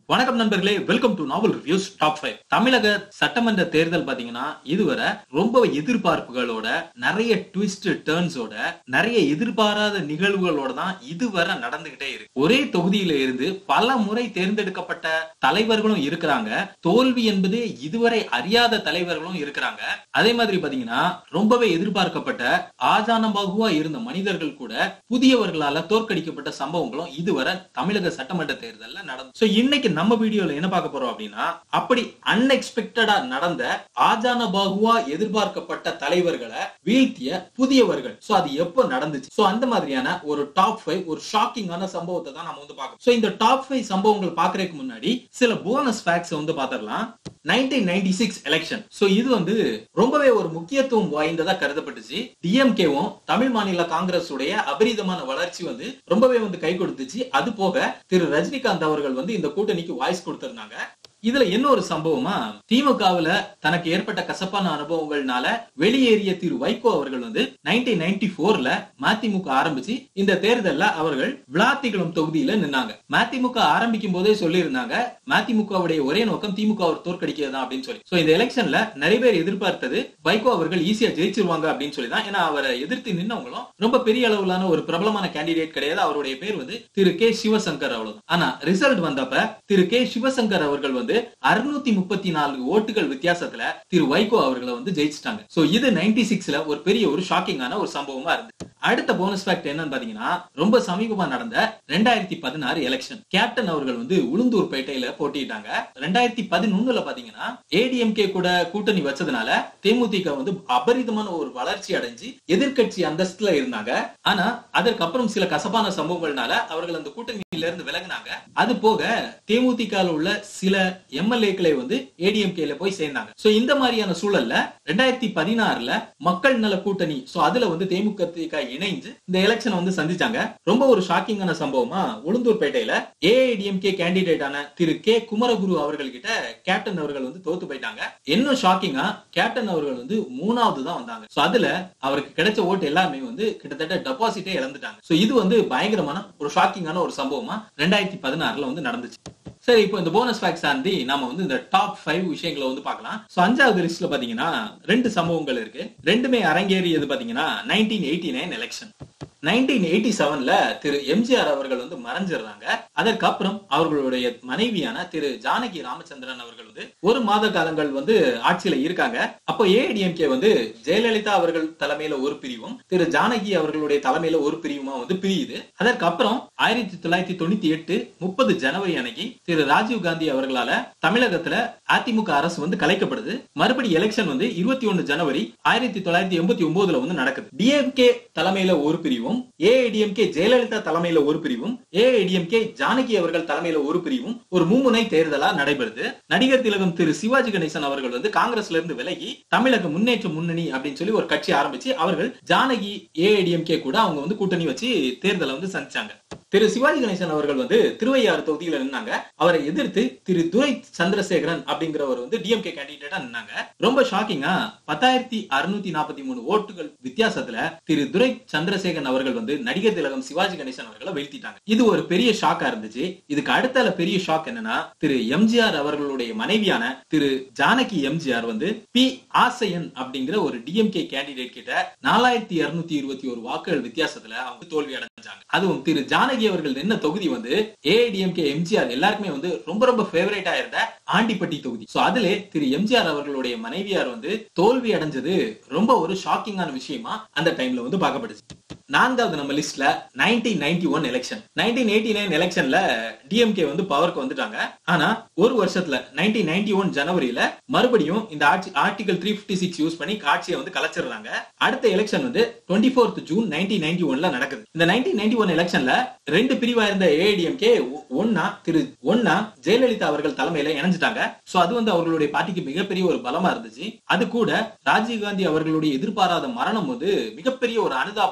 வணக்கம் நண்பர்களே welcome to novel reviews top five தமிழக சட்டமன்ற தேர்தல் பாத்தீங்கன்னா இதுவரை ரொம்ப எதிர்பார்ப்புகளோட நிறைய ட்விஸ்ட் டேர்ன்ஸோட நிறைய எதிர்பாராத நிகழ்வுகளோட தான் இதுவரை நடந்துகிட்டே இருக்கு ஒரே தொகுதியில இருந்து பல முறை தேர்ந்தெடுக்கப்பட்ட தலைவர்களும் இருக்கிறாங்க தோல்வி என்பது இதுவரை அறியாத தலைவர்களும் இருக்கிறாங்க அதே மாதிரி பாத்தீங்கன்னா ரொம்பவே எதிர்பார்க்கப்பட்ட ஆஜானபாகுவா இருந்த மனிதர்கள் கூட புதியவர்களால தோற்கடிக்கப்பட்ட சம்பவங்களும் இதுவரை தமிழக சட்டமன்ற தேர்தல்ல நடந்து So, இன்னைக்கு நம்ம வீடியோல என்ன பார்க்க போறோம் அப்படின்னா அப்படி அன்எக்ஸ்பெக்டடா நடந்த ஆஜான பாகுவா எதிர்பார்க்கப்பட்ட தலைவர்களை வீழ்த்திய புதியவர்கள் சோ அது எப்போ நடந்துச்சு சோ அந்த மாதிரியான ஒரு டாப் ஃபைவ் ஒரு ஷாக்கிங்கான சம்பவத்தை தான் நம்ம வந்து பார்க்கணும் சோ இந்த டாப் ஃபைவ் சம்பவங்கள் பாக்குறதுக்கு முன்னாடி சில போனஸ் ஃபேக்ட்ஸ் வந்து பாத்திரலாம் nineteen ninety six election so இது வந்து ரொம்பவே ஒரு முக்கியத்துவம் வாய்ந்ததா கருதப்பட்டுச்சு டிஎம்கேவும் தமிழ் மாநில காங்கிரஸ் உடைய அபரிதமான வளர்ச்சி வந்து ரொம்பவே வந்து கை கொடுத்துச்சு அது போக திரு ரஜினிகாந்த் அவர்கள் வந்து இந்த கூட்டணிக்கு வாய்ஸ் கொடுத்திருந்தாங்க இதுல என்ன ஒரு சம்பவமா திமுகவுல தனக்கு ஏற்பட்ட கசப்பான அனுபவங்கள்னால வெளியேறிய திரு வைகோ அவர்கள் வந்து நைன்டீன் நைன்டி போர்ல மதிமுக ஆரம்பிச்சு இந்த தேர்தல்ல அவர்கள் விளாத்திகுளம் தொகுதியில நின்னாங்க மதிமுக ஆரம்பிக்கும் போதே சொல்லியிருந்தாங்க மதிமுகவுடைய ஒரே நோக்கம் திமுக அவர் தோற்கடிக்கிறது தான் அப்படின்னு சொல்லி சோ இந்த எலெக்ஷன்ல நிறைய பேர் எதிர்பார்த்தது வைகோ அவர்கள் ஈஸியா ஜெயிச்சிருவாங்க அப்படின்னு சொல்லி தான் ஏன்னா அவரை எதிர்த்து நின்னவங்களும் ரொம்ப பெரிய அளவிலான ஒரு பிரபலமான கேண்டிடேட் கிடையாது அவருடைய பேர் வந்து திரு கே சிவசங்கர் அவ்வளவு ஆனா ரிசல்ட் வந்தப்ப திரு கே சிவசங்கர் அவர்கள் வந்து அறுநூத்தி முப்பத்தி நாலு ஓட்டுகள் வித்தியாசத்துல திரு வைகோ அவர்களை வந்து ஜெயிச்சிட்டாங்க சோ இது நைன்டி சிக்ஸ்ல ஒரு பெரிய ஒரு ஷாக்கிங்கான ஒரு சம்பவமா இருந்து அடுத்த போனஸ் ஃபேக்ட் என்னன்னு பாத்தீங்கன்னா ரொம்ப சமீபமா நடந்த ரெண்டாயிரத்தி பதினாறு எலெக்ஷன் கேப்டன் அவர்கள் வந்து உளுந்தூர் பேட்டையில போட்டிட்டாங்க ரெண்டாயிரத்தி பதினொன்னுல பாத்தீங்கன்னா ஏடிஎம்கே கூட கூட்டணி வச்சதுனால தேமுதிக வந்து அபரிதமான ஒரு வளர்ச்சி அடைஞ்சு எதிர்க்கட்சி அந்தஸ்துல இருந்தாங்க ஆனா அதற்கப்புறம் சில கசப்பான சம்பவங்கள்னால அவர்கள் அந்த கூட்டணியில இருந்து விலகினாங்க அது போக தேமுதிக உள்ள சில எம்எல்ஏக்களை வந்து ஏடிஎம்கேல போய் சேர்ந்தாங்க சோ இந்த மாதிரியான சூழல்ல ரெண்டாயிரத்தி பதினாறுல மக்கள் நல கூட்டணி சோ அதுல வந்து தேமுதிக இணைஞ்சு இந்த எலெக்ஷனை வந்து சந்திச்சாங்க ரொம்ப ஒரு ஷாக்கிங்கான சம்பவமா உளுந்தூர்பேட்டையில ஏஐடிஎம்கே கேண்டிடேட்டான திரு கே குமரகுரு அவர்கள் கிட்ட கேப்டன் அவர்கள் வந்து தோத்து போயிட்டாங்க இன்னும் ஷாக்கிங்கா கேப்டன் அவர்கள் வந்து மூணாவது தான் வந்தாங்க சோ அதுல அவருக்கு கிடைச்ச ஓட்டு எல்லாமே வந்து கிட்டத்தட்ட டெபாசிட்டே இழந்துட்டாங்க சோ இது வந்து பயங்கரமான ஒரு ஷாக்கிங்கான ஒரு சம்பவமா ரெண்டாயிரத்தி பதினாறுல வந்து நடந்துச்சு சரி இப்போ இந்த போனஸ் ஃபேக்ட் சார்ந்தி நாம வந்து இந்த டாப் ஃபைவ் விஷயங்களை வந்து பார்க்கலாம் சோ அஞ்சாவது லிஸ்ட்ல பாத்தீங்கன்னா ரெண்டு சம்பவங்கள் இருக்கு ரெண்டுமே அரங்கேறியது பாத்தீங்கன்னா nineteen eighty nine election nineteen eighty செவன்ல திரு எம்ஜிஆர் அவர்கள் வந்து மறைஞ்சிடுறாங்க அதற்கப்புறம் அவர்களுடைய மனைவியான திரு ஜானகி ராமச்சந்திரன் அவர்கள் வந்து ஒரு மாத காலங்கள் வந்து ஆட்சியில இருக்காங்க அப்போ ஏடிஎம்கே வந்து ஜெயலலிதா அவர்கள் தலைமையில ஒரு பிரிவும் திரு ஜானகி அவர்களுடைய தலைமையில ஒரு பிரிவுமா வந்து பிரியுது அதற்கப்புறம் ஆயிரத்தி தொள்ளாயிரத்தி தொண்ணூத்தி எட்டு முப்பது ஜனவரி அன்னைக்கு திரு ராஜீவ் காந்தி அவர்களால தமிழகத்துல அதிமுக அரசு வந்து கலைக்கப்படுது மறுபடி எலெக்ஷன் வந்து இருபத்தி ஒன்னு ஜனவரி ஆயிரத்தி தொள்ளாயிரத்தி எண்பத்தி ஒன்பதுல வந்து நடக்குது டிஎம்கே தலைமையில ஒரு பிரிவும் ஏஐடிஎம்கே ஜெயலலிதா தலைமையில ஒரு பிரிவும் ஏஐடிஎம்கே ஜானகி அவர்கள் தலைமையில ஒரு பிரிவும் ஒரு மும்முனை தேர்தலா நடைபெறுது நடிகர் திலகம் திரு சிவாஜி கணேசன் அவர்கள் வந்து காங்கிரஸ்ல இருந்து விலகி தமிழக முன்னேற்ற முன்னணி அப்படின்னு சொல்லி ஒரு கட்சி ஆரம்பிச்சு அவர்கள் ஜானகி ஏஐடிஎம்கே கூட அவங்க வந்து கூட்டணி வச்சு தேர்தலை வந்து சந்திச்சாங்க திரு சிவாஜி கணேசன் அவர்கள் வந்து திருவையாறு தொகுதியில நின்னாங்க அவரை எதிர்த்து திரு துரை சந்திரசேகரன் அப்படிங்கிறவர் வந்து டிஎம்கே கேண்டிடேட்டா நின்னாங்க ரொம்ப ஷாக்கிங்கா பத்தாயிரத்தி அறுநூத்தி நாற்பத்தி மூணு ஓட்டுகள் வித்தியாசத்துல திரு துரை சந்திரசேகரன் அவர்கள் வந்து நடிகர் திலகம் சிவாஜி கணேசன் அவர்களை வீழ்த்திட்டாங்க இது ஒரு பெரிய ஷாக்கா இருந்துச்சு இதுக்கு அடுத்தால பெரிய ஷாக் என்னன்னா திரு எம்ஜிஆர் அவர்களுடைய மனைவியான திரு ஜானகி எம்ஜிஆர் வந்து பி ஆசையன் அப்படிங்கிற ஒரு டிஎம்கே கேண்டிடேட் கிட்ட நாலாயிரத்தி இருநூத்தி இருபத்தி ஒரு வாக்குகள் வித்தியாசத்துல அவங்க தோல்வி அடைஞ்சாங்க அதுவும் திரு ஜானகி அவர்கள் நின்ன தொகுதி வந்து ஏஐடிஎம்கே எம்ஜிஆர் எல்லாருக்குமே வந்து ரொம்ப ரொம்ப ஃபேவரேட்டா இருந்த ஆண்டிப்பட்டி தொகுதி சோ அதுல திரு எம்ஜிஆர் அவர்களுடைய மனைவியார் வந்து தோல்வி அடைஞ்சது ரொம்ப ஒரு ஷாக்கிங்கான விஷயமா அந்த டைம்ல வந்து பார்க்கப்படுச்சு நான்காவது நம்ம லிஸ்ட்ல nineteen ninety one election nineteen eighty nine எலெக்ஷன்ல டிஎம்கே வந்து பவருக்கு வந்துட்டாங்க ஆனா ஒரு வருஷத்துல நைன்டீன் நைன்டி ஒன் ஜனவரியில மறுபடியும் இந்த ஆட்சி article three fifty six use பண்ணி ஆட்சியை வந்து கலைச்சிடுறாங்க அடுத்த எலெக்ஷன் வந்து twenty fourth June nineteen ninety ஒன்ல நடக்குது இந்த நைன்டீன் நைன்டி ஒன் எலெக்ஷன்ல ரெண்டு பிரிவா இருந்த ஏஐடிஎம்கே ஒன்னா திரு ஒன்னா ஜெயலலிதா அவர்கள் தலைமையில இணைஞ்சிட்டாங்க சோ அது வந்து அவர்களுடைய பார்ட்டிக்கு மிகப்பெரிய ஒரு பலமா இருந்துச்சு அது கூட ராஜீவ்காந்தி அவர்களுடைய எதிர்பாராத மரணம் வந்து மிகப்பெரிய ஒரு அனுதாப அலைகளை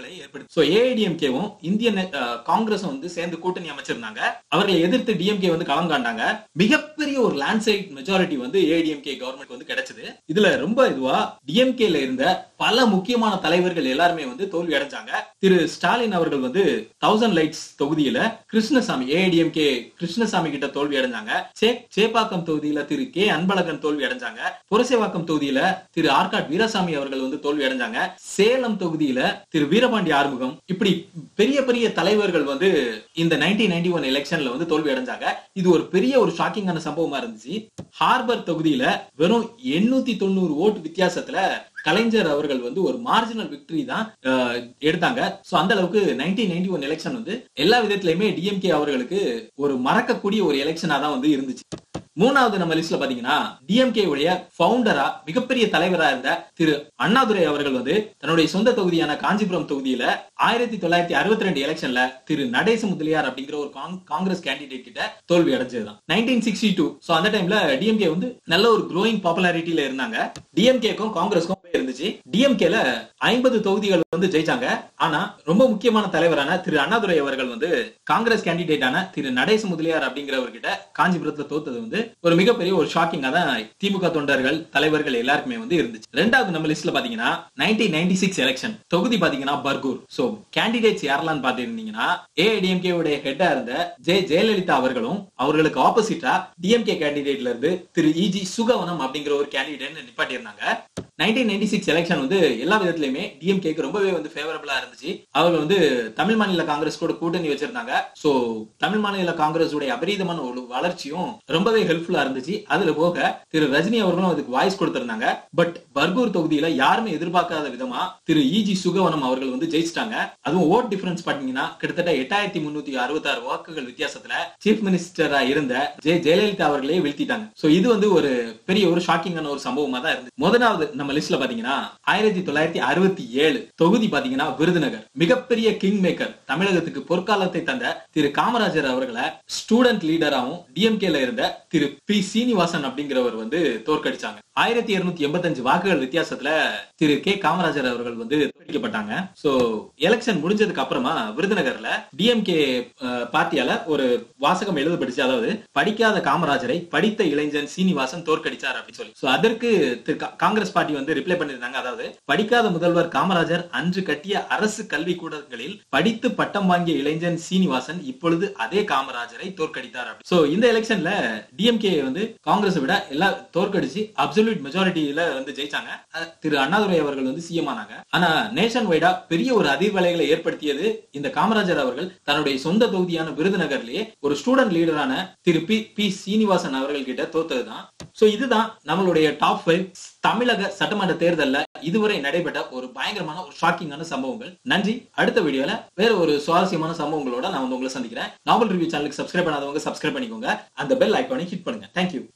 சிக்கலை ஏற்படுத்தி சோ ஏஐடிஎம்கேவும் இந்தியன் காங்கிரஸும் வந்து சேர்ந்து கூட்டணி அமைச்சிருந்தாங்க அவர்களை எதிர்த்து டிஎம்கே வந்து களம் காண்டாங்க மிகப்பெரிய ஒரு லேண்ட்ஸ்லைட் மெஜாரிட்டி வந்து ஏடிஎம்கே கவர்மெண்ட் வந்து கிடைச்சது இதுல ரொம்ப இதுவா டிஎம்கேல இருந்த பல முக்கியமான தலைவர்கள் எல்லாருமே வந்து தோல்வி அடைஞ்சாங்க திரு ஸ்டாலின் அவர்கள் வந்து தௌசண்ட் லைட்ஸ் தொகுதியில கிருஷ்ணசாமி ஏடிஎம்கே கிருஷ்ணசாமி கிட்ட தோல்வி அடைஞ்சாங்க சே சேப்பாக்கம் தொகுதியில திரு கே அன்பழகன் தோல்வி அடைஞ்சாங்க புரசேவாக்கம் தொகுதியில திரு ஆர்காட் வீரசாமி அவர்கள் வந்து தோல்வி அடைஞ்சாங்க சேலம் தொகுதியில திரு வீரபாண்டி ஆறுமுகம் இப்படி பெரிய பெரிய தலைவர்கள் வந்து இந்த நைன்டீன் நைன்டி ஒன் எலெக்ஷன்ல வந்து தோல்வி அடைஞ்சாங்க இது ஒரு பெரிய ஒரு ஷாக்கிங்கான சம்பவமா இருந்துச்சு ஹார்பர் தொகுதியில வெறும் எண்ணூத்தி தொண்ணூறு ஓட்டு வித்தியாசத்துல கலைஞர் அவர்கள் வந்து ஒரு மார்ஜினல் விக்டரி தான் அஹ், எடுத்தாங்க சோ அந்த அளவுக்கு நைன்டீன் நைன்டி ஒன் எலெக்ஷன் வந்து எல்லா விதத்திலயுமே டிஎம்கே அவர்களுக்கு ஒரு மறக்கக்கூடிய ஒரு எலெக்ஷனா தான் வந்து இருந்துச்சு மூணாவது நம்ம லிஸ்ட்ல பாத்தீங்கன்னா டிஎம்கே உடைய ஃபவுண்டரா மிகப்பெரிய தலைவரா இருந்த திரு அண்ணாதுரை அவர்கள் வந்து தன்னுடைய சொந்த தொகுதியான காஞ்சிபுரம் தொகுதியில ஆயிரத்தி தொள்ளாயிரத்தி அறுபத்தி ரெண்டு எலெக்ஷன்ல திரு நடேச முதலியார் அப்படிங்கிற ஒரு காங்- காங்கிரஸ் கேண்டிடேட் கிட்ட தோல்வி அடைஞ்சதுதான் நைன்டீன் சிக்ஸ்டி டூ சோ அந்த டைம்ல டிஎம்கே வந்து நல்ல ஒரு க்ரோயிங் பாப்புலாரிட்டியில இருந்தாங்க டிஎம்கேக்கும் காங்கிரஸ்க்கும் போய் இருந்துச்சு டிஎம்கேல ஐம்பது தொகுதிகள் வந்து ஜெயிச்சாங்க ஆனா ரொம்ப முக்கியமான தலைவரான திரு அண்ணாதுரை அவர்கள் வந்து காங்கிரஸ் கேண்டிடேட்டான திரு நடேச முதலியார் அப்படிங்கிறவர்கிட்ட காஞ்சிபுரத்துல தோத்தது வந்து ஒரு மிகப்பெரிய ஒரு ஷாக்கிங்கா தான் திமுக தொண்டர்கள் தலைவர்கள் எல்லாருக்குமே வந்து இருந்துச்சு ரெண்டாவது நம்ம லிஸ்ட்ல பாத்தீங்கன்னா நைன்டீன் நைன்டி சிக்ஸ் எலெக்ஷன் தொகுதி பாத்தீங்கன்னா பர்கூர் சோ கேண்டிடேட்ஸ் யாரெல்லாம் பாத்தீங்கன்னா ஏஐடிஎம்கே உடைய ஹெட்டா இருந்த ஜெ ஜெயலலிதா அவர்களும் அவர்களுக்கு ஆப்போசிட்டா டிஎம்கே கேண்டிடேட்ல இருந்து திரு இஜி சுகவனம் அப்படிங்கிற ஒரு கேண்டிடேட் நிப்பாட்டி இருந்தாங்க நைன்டீன் நைன்டி சிக்ஸ் எலெக்ஷன் வந்து எல்லா விதத்திலுமே டிஎம்கேக்கு ரொம்பவே வந்து ஃபேவரபிளா இருந்துச்சு அவங்க வந்து தமிழ் மாநில காங்கிரஸ் கூட கூட்டணி வச்சிருந்தாங்க சோ தமிழ் மாநில காங்கிரஸ் உடைய அபரீதமான ஒரு வளர்ச்சியும் ரொம்பவே ஹெல்ப்ஃபுல்லா இருந்துச்சு அதுல போக திரு ரஜினி அவர்களும் அதுக்கு வாய்ஸ் கொடுத்திருந்தாங்க பட் பர்கூர் தொகுதியில யாருமே எதிர்பார்க்காத விதமா திரு இஜி சுகவனம் அவர்கள் வந்து ஜெயிச்சிட்டாங்க அதுவும் ஓட் டிஃபரன்ஸ் பாத்தீங்கன்னா கிட்டத்தட்ட எட்டாயிரத்தி முன்னூத்தி அறுபத்தாறு வாக்குகள் வித்தியாசத்துல சீஃப் மினிஸ்டரா இருந்த ஜெ ஜெயலலிதா அவர்களே வீழ்த்திட்டாங்க சோ இது வந்து ஒரு பெரிய ஒரு ஷாக்கிங்கான ஒரு சம்பவமா தான் இருந்துச்சு முதலாவது நம்ம லிஸ்ட்ல பாத்தீங்கன்னா ஆயிரத்தி தொள்ளாயிரத்தி அறுபத்தி ஏழு தொகுதி பாத்தீங்கன்னா விருதுநகர் மிகப்பெரிய கிங் மேக்கர் தமிழகத்துக்கு பொற்காலத்தை தந்த திரு காமராஜர் அவர்களை ஸ்டூடெண்ட் லீடராகவும் டிஎம்கேல இருந்த திரு பி சீனிவாசன் அப்படிங்கிறவர் வந்து தோற்கடிச்சாங்க ஆயிரத்தி இருநூத்தி எண்பத்தஞ்சு வாக்குகள் வித்தியாசத்துல திரு கே காமராஜர் அவர்கள் வந்து தோற்கடிக்கப்பட்டாங்க சோ எலெக்ஷன் முடிஞ்சதுக்கு அப்புறமா விருதுநகர்ல டிஎம்கே பார்ட்டியால ஒரு வாசகம் எழுதப்பட்டுச்சு அதாவது படிக்காத காமராஜரை படித்த இளைஞன் சீனிவாசன் தோற்கடிச்சார் அப்படின்னு சொல்லி சோ அதற்கு திரு கா- காங்கிரஸ் பார்ட்டி வந்து ரிப்ளை பண்ணிருந்தாங்க அதாவது படிக்காத முதல்வர் காமராஜர் அன்று கட்டிய அரசு கல்வி கூடங்களில் படித்து பட்டம் வாங்கிய இளைஞன் சீனிவாசன் இப்பொழுது அதே காமராஜரை தோற்கடித்தார் அப்படி சோ இந்த எலெக்ஷன்ல டிஎம்கே வந்து காங்கிரஸை விட எல்லா தோற்கடிச்சு அப்சல்யூட் மெஜாரிட்டியில வந்து ஜெயிச்சாங்க அஹ் திரு அண்ணாதுரை அவர்கள் வந்து சிஎம் ஆனாங்க ஆனா நேஷன் வைடா பெரிய ஒரு அதிர்வலைகளை ஏற்படுத்தியது இந்த காமராஜர் அவர்கள் தன்னுடைய சொந்த தொகுதியான விருதுநகர்லயே ஒரு ஸ்டூடெண்ட் லீடரான திரு பி பி சீனிவாசன் அவர்கள் கிட்ட தோத்ததுதான் சோ இதுதான் நம்மளுடைய டாப் ஃபைவ் தமிழக சட்டமன்ற தேர்தல்ல இதுவரை நடைபெற்ற ஒரு பயங்கரமான ஒரு ஷாக்கிங்கான சம்பவங்கள் நன்றி அடுத்த வீடியோல வேற ஒரு சுவாரஸ்யமான சம்பவங்களோட நான் வந்து உங்களை சந்திக்கிறேன் நாவல் ரிவ்யூ சேனலுக்கு சப்ஸ்கிரைப் பண்ணாதவங்க சப்ஸ்கிரைப் பண்ணிக்கோங்க அந்த பெல் ஐக்கானை ஹிட் பண்ணுங்க தேங்க்யூ